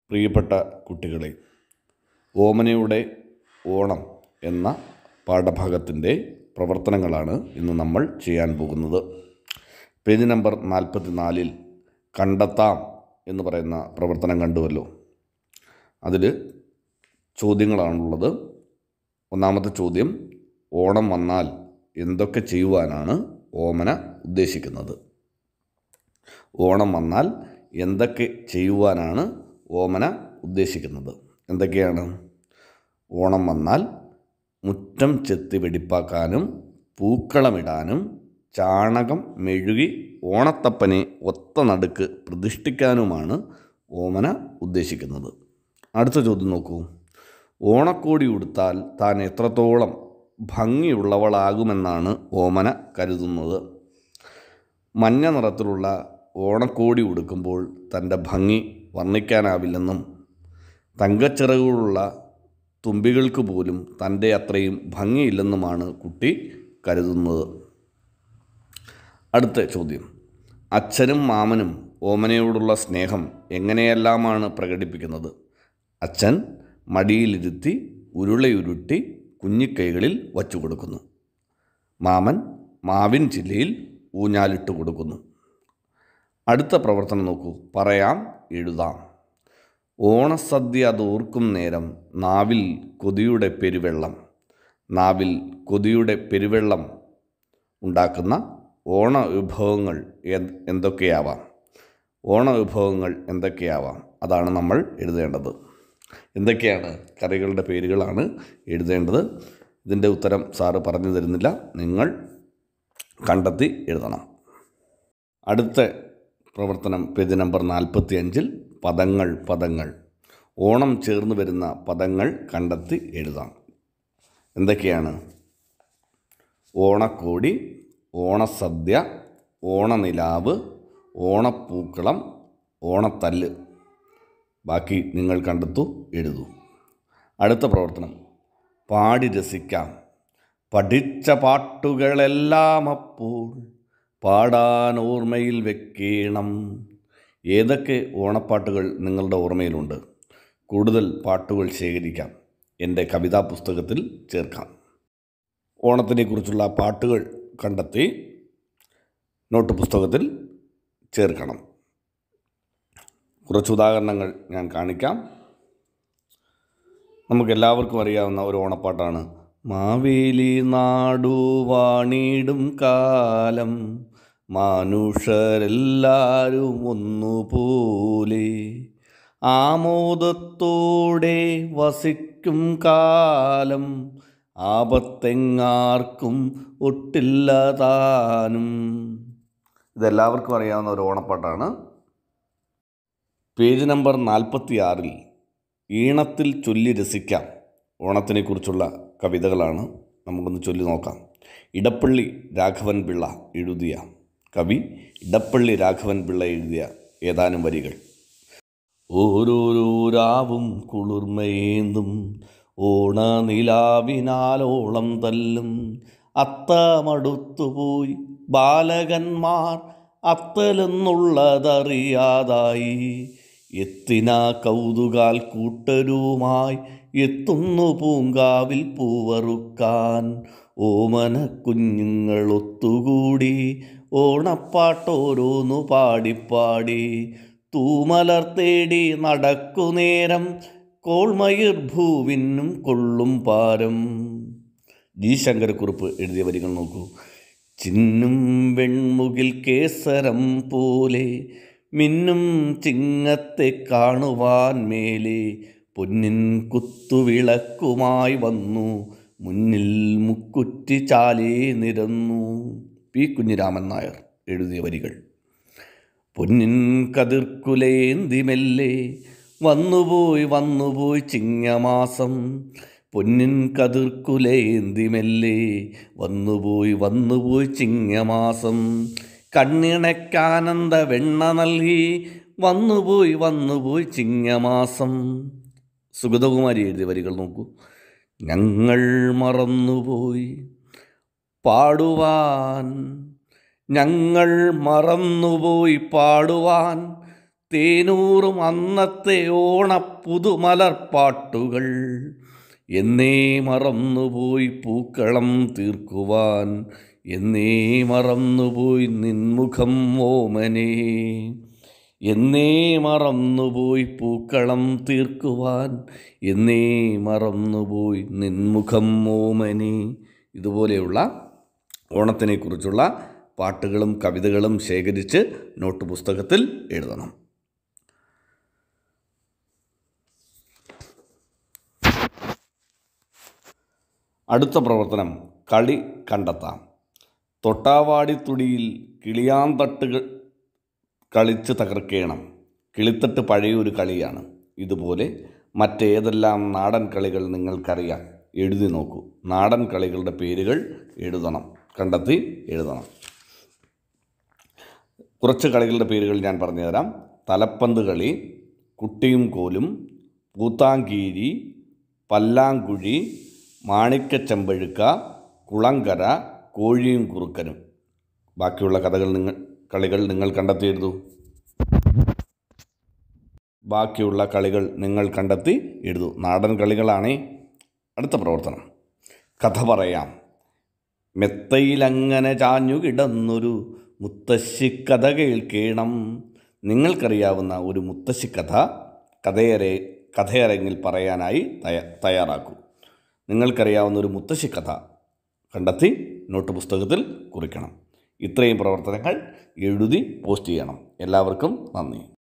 പ്രിയപ്പെട്ട കുട്ടികളെ ഓമനയുടെ ഓണം എന്ന പാഠഭാഗത്തിൻ്റെ പ്രവർത്തനങ്ങളാണ് ഇന്ന് നമ്മൾ ചെയ്യാൻ പോകുന്നത് പേജ് നമ്പർ നാൽപ്പത്തി നാലിൽ കണ്ടെത്താം എന്ന് പറയുന്ന പ്രവർത്തനം കണ്ടുവല്ലോ അതിൽ ചോദ്യങ്ങളാണുള്ളത് ഒന്നാമത്തെ ചോദ്യം ഓണം വന്നാൽ എന്തൊക്കെ ചെയ്യുവാനാണ് ഓമന ഉദ്ദേശിക്കുന്നത് ഓണം വന്നാൽ എന്തൊക്കെ ചെയ്യുവാനാണ് ഓമന ഉദ്ദേശിക്കുന്നത് എന്തൊക്കെയാണ് ഓണം വന്നാൽ മുറ്റം ചെത്തി വെടിപ്പാക്കാനും പൂക്കളമിടാനും ചാണകം മെഴുകി ഓണത്തപ്പനെ ഒത്ത നടുക്ക് പ്രതിഷ്ഠിക്കാനുമാണ് ഓമന ഉദ്ദേശിക്കുന്നത് അടുത്ത ചോദ്യം നോക്കൂ ഓണക്കോടി ഉടുത്താൽ താൻ എത്രത്തോളം ഭംഗിയുള്ളവളാകുമെന്നാണ് ഓമന കരുതുന്നത് മഞ്ഞ നിറത്തിലുള്ള ഓണക്കോടി ഉടുക്കുമ്പോൾ തൻ്റെ ഭംഗി വർണ്ണിക്കാനാവില്ലെന്നും തങ്കച്ചിറകുകളുള്ള തുമ്പികൾക്ക് പോലും തൻ്റെ അത്രയും ഭംഗിയില്ലെന്നുമാണ് കുട്ടി കരുതുന്നത് അടുത്ത ചോദ്യം അച്ഛനും മാമനും ഓമനയോടുള്ള സ്നേഹം എങ്ങനെയെല്ലാമാണ് പ്രകടിപ്പിക്കുന്നത് അച്ഛൻ മടിയിലിരുത്തി ഉരുളയുരുട്ടി കുഞ്ഞിക്കൈകളിൽ വച്ചു കൊടുക്കുന്നു മാമൻ മാവിൻ ചില്ലയിൽ ഊഞ്ഞാലിട്ട് കൊടുക്കുന്നു അടുത്ത പ്രവർത്തനം നോക്കൂ പറയാം എഴുതാം ഓണസദ്യ അത് ഓർക്കും നേരം നാവിൽ കൊതിയുടെ പെരുവെള്ളം നാവിൽ കൊതിയുടെ പെരുവെള്ളം ഉണ്ടാക്കുന്ന ഓണ വിഭവങ്ങൾ എന്ത് എന്തൊക്കെയാവാം ഓണ വിഭവങ്ങൾ എന്തൊക്കെയാവാം അതാണ് നമ്മൾ എഴുതേണ്ടത് എന്തൊക്കെയാണ് കറികളുടെ പേരുകളാണ് എഴുതേണ്ടത് ഇതിൻ്റെ ഉത്തരം സാറ് പറഞ്ഞു തരുന്നില്ല നിങ്ങൾ കണ്ടെത്തി എഴുതണം അടുത്ത പ്രവർത്തനം പേജ് നമ്പർ നാൽപ്പത്തി അഞ്ചിൽ പദങ്ങൾ പദങ്ങൾ ഓണം ചേർന്ന് വരുന്ന പദങ്ങൾ കണ്ടെത്തി എഴുതാം എന്തൊക്കെയാണ് ഓണക്കോടി ഓണസദ്യ ഓണനിലാവ് ഓണപ്പൂക്കളം ഓണത്തല്ല് ബാക്കി നിങ്ങൾ കണ്ടെത്തു എഴുതൂ അടുത്ത പ്രവർത്തനം പാടി രസിക്കാം പഠിച്ച പാട്ടുകളെല്ലാം അപ്പോൾ പാടാൻ ഓർമ്മയിൽ വെക്കണം ഏതൊക്കെ ഓണപ്പാട്ടുകൾ നിങ്ങളുടെ ഓർമ്മയിലുണ്ട് കൂടുതൽ പാട്ടുകൾ ശേഖരിക്കാം എൻ്റെ കവിതാ പുസ്തകത്തിൽ ചേർക്കാം ഓണത്തിനെക്കുറിച്ചുള്ള പാട്ടുകൾ കണ്ടെത്തി നോട്ട് പുസ്തകത്തിൽ ചേർക്കണം കുറച്ച് ഉദാഹരണങ്ങൾ ഞാൻ കാണിക്കാം നമുക്കെല്ലാവർക്കും അറിയാവുന്ന ഒരു ഓണപ്പാട്ടാണ് മാവേലി നാടു വാണിടും കാലം മനുഷ്യരെല്ലാരും ഒന്നുപോലെ ആമോദത്തോടെ വസിക്കും കാലം ആപത്തെങ്ങാർക്കും ഒട്ടില്ല താനും ഇതെല്ലാവർക്കും അറിയാവുന്ന ഒരു ഓണപ്പാട്ടാണ് പേജ് നമ്പർ നാൽപ്പത്തി ആറിൽ ഈണത്തിൽ ചൊല്ലി രസിക്കാം ഓണത്തിനെക്കുറിച്ചുള്ള കവിതകളാണ് നമുക്കൊന്ന് ചൊല്ലി നോക്കാം ഇടപ്പള്ളി രാഘവൻ പിള്ള എഴുതിയ കവി ഇടപ്പള്ളി രാഘവൻ പിള്ള എഴുതിയ ഏതാനും വരികൾ ഓരോരോ രാവും കുളിർമയേന്തും ഓണനിലാവിനാലോളം തല്ലും അത്തമടുത്തുപോയി ബാലകന്മാർ അത്തലെന്നുള്ളതറിയാതായി എത്തിന കൗതുകാൽ കൂട്ടരുമായി എത്തുന്നു പൂങ്കാവിൽ പൂവറുക്കാൻ ഓമന കുഞ്ഞുങ്ങൾ ഒത്തുകൂടി ഓണപ്പാട്ടോരോന്നു പാടിപ്പാടി തൂമലർ തേടി നടക്കുന്നേരം കോൾമയിർ ഭൂവിനും കൊള്ളും പാരം ജി ശങ്കരക്കുറുപ്പ് എഴുതിയ വരികൾ നോക്കൂ ചിന്നും വെൺമുകിൽ കേസരം പോലെ മിന്നും ചിങ്ങത്തെ കാണുവാൻ മേലെ പൊന്നിൻ കുത്തുവിളക്കുമായി വന്നു മുന്നിൽ മുക്കുറ്റി ചാലേ നിരന്നു പി കുഞ്ഞിരാമൻ നായർ എഴുതിയ വരികൾ പൊന്നിൻ കതിർക്കുലേന്തി മെല്ലെ വന്നുപോയി വന്നുപോയി ചിങ്ങമാസം പൊന്നിൻ കതിർക്കുലേന്തി മെല്ലെ വന്നുപോയി വന്നുപോയി ചിങ്ങമാസം കണ്ണിണക്കാനന്ദ വെണ്ണ നൽകി വന്നുപോയി വന്നുപോയി ചിങ്ങമാസം സുഗതകുമാരി എഴുതിയ വരികൾ നോക്കൂ ഞങ്ങൾ മറന്നുപോയി പാടുവാൻ ഞങ്ങൾ മറന്നുപോയി പാടുവാൻ തേനൂറും അന്നത്തെ ഓണപ്പുതുമലർപ്പാട്ടുകൾ എന്നേ മറന്നുപോയി പൂക്കളം തീർക്കുവാൻ എന്നേ മറന്നുപോയി നിൻമുഖം ഓമനേ എന്നേ മറന്നുപോയി പൂക്കളം തീർക്കുവാൻ എന്നേ മറന്നുപോയി നിൻമുഖം ഓമനേ ഇതുപോലെയുള്ള ഓണത്തിനെക്കുറിച്ചുള്ള പാട്ടുകളും കവിതകളും ശേഖരിച്ച് നോട്ട് പുസ്തകത്തിൽ എഴുതണം അടുത്ത പ്രവർത്തനം കളി കണ്ടെത്താം തൊട്ടാവാടിത്തുടിയിൽ കിളിയാന്തട്ടുകൾ കളിച്ച് തകർക്കേണം കിളിത്തട്ട് പഴയൊരു കളിയാണ് ഇതുപോലെ മറ്റേതെല്ലാം നാടൻ കളികൾ നിങ്ങൾക്കറിയാം എഴുതി നോക്കൂ നാടൻ കളികളുടെ പേരുകൾ എഴുതണം കണ്ടെത്തി എഴുതണം കുറച്ച് കളികളുടെ പേരുകൾ ഞാൻ പറഞ്ഞുതരാം തലപ്പന്ത് കളി കുട്ടിയും കോലും പൂത്താങ്കീരി പല്ലാങ്കുഴി മാണിക്കച്ചെമ്പഴുക്ക കുളങ്കര കോഴിയും കുറുക്കനും ബാക്കിയുള്ള കഥകൾ നിങ്ങൾ കളികൾ നിങ്ങൾ കണ്ടെത്തി എഴുതൂ ബാക്കിയുള്ള കളികൾ നിങ്ങൾ കണ്ടെത്തി എഴുതൂ നാടൻ കളികളാണേ അടുത്ത പ്രവർത്തനം കഥ പറയാം മെത്തയിലങ്ങനെ ചാഞ്ഞു കിടന്നൊരു മുത്തശ്ശിക്കഥ കേൾക്കേണം നിങ്ങൾക്കറിയാവുന്ന ഒരു മുത്തശ്ശിക്കഥ കഥയരെ കഥയരങ്ങിൽ പറയാനായി തയ്യ തയ്യാറാക്കൂ നിങ്ങൾക്കറിയാവുന്ന ഒരു മുത്തശ്ശിക്കഥ കണ്ടെത്തി നോട്ട് പുസ്തകത്തിൽ കുറിക്കണം ഇത്രയും പ്രവർത്തനങ്ങൾ എഴുതി പോസ്റ്റ് ചെയ്യണം എല്ലാവർക്കും നന്ദി